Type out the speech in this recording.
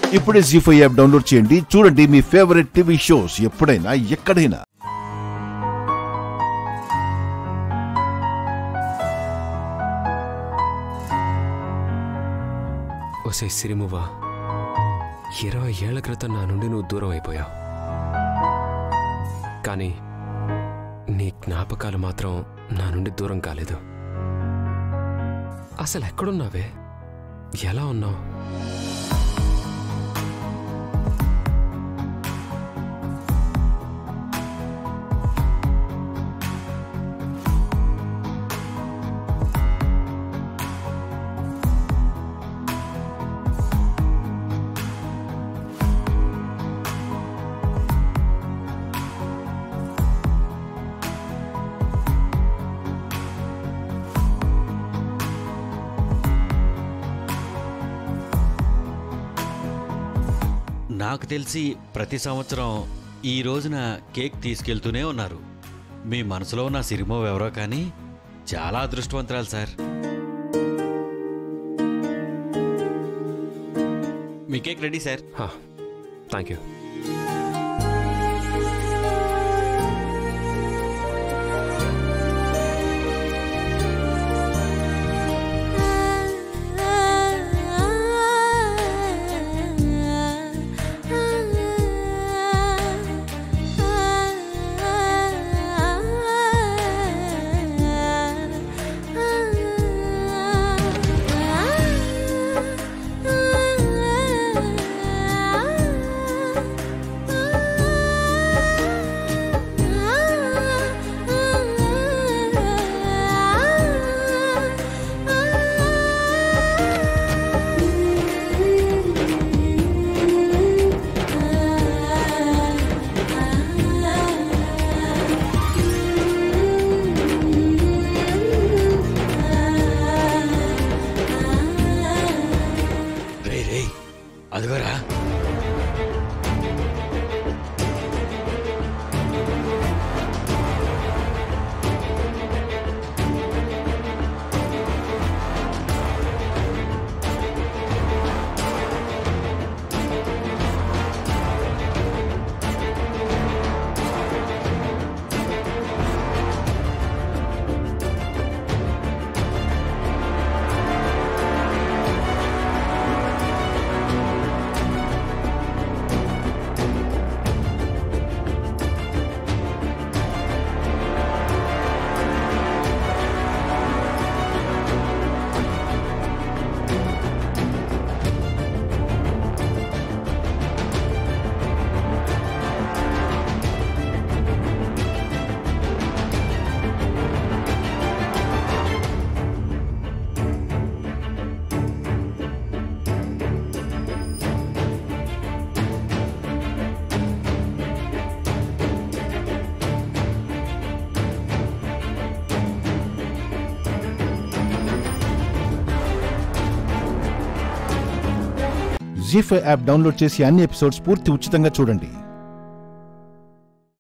ఇప్పుడే G five app download చేయండి చూడండి మీ ఫేవరెట్ టీవీ షోస్ ఎప్పుడైనా ఎక్కడైనా ఒసే సిరిమువా ఇరవై ఏళ్ల క్రితం నా నుండి నువ్వు దూరం అయిపోయావు కానీ నీ జ్ఞాపకాలు మాత్రం నా నుండి దూరం కాలేదు అసలు ఎక్కడున్నావే ఎలా ఉన్నావు నాకు తెలిసి ప్రతి సంవత్సరం ఈ రోజున కేక్ తీసుకెళ్తూనే ఉన్నారు మీ మనసులో ఉన్న సిరిమో ఎవరో కానీ చాలా అదృష్టవంతురాలు సార్ మీ cake ready sir thank you రే రే అదిగోరా జీ ఫైవ్ యాప్ డౌన్లోడ్ చేసి అన్ని ఎపిసోడ్స్ పూర్తి ఉచితంగా చూడండి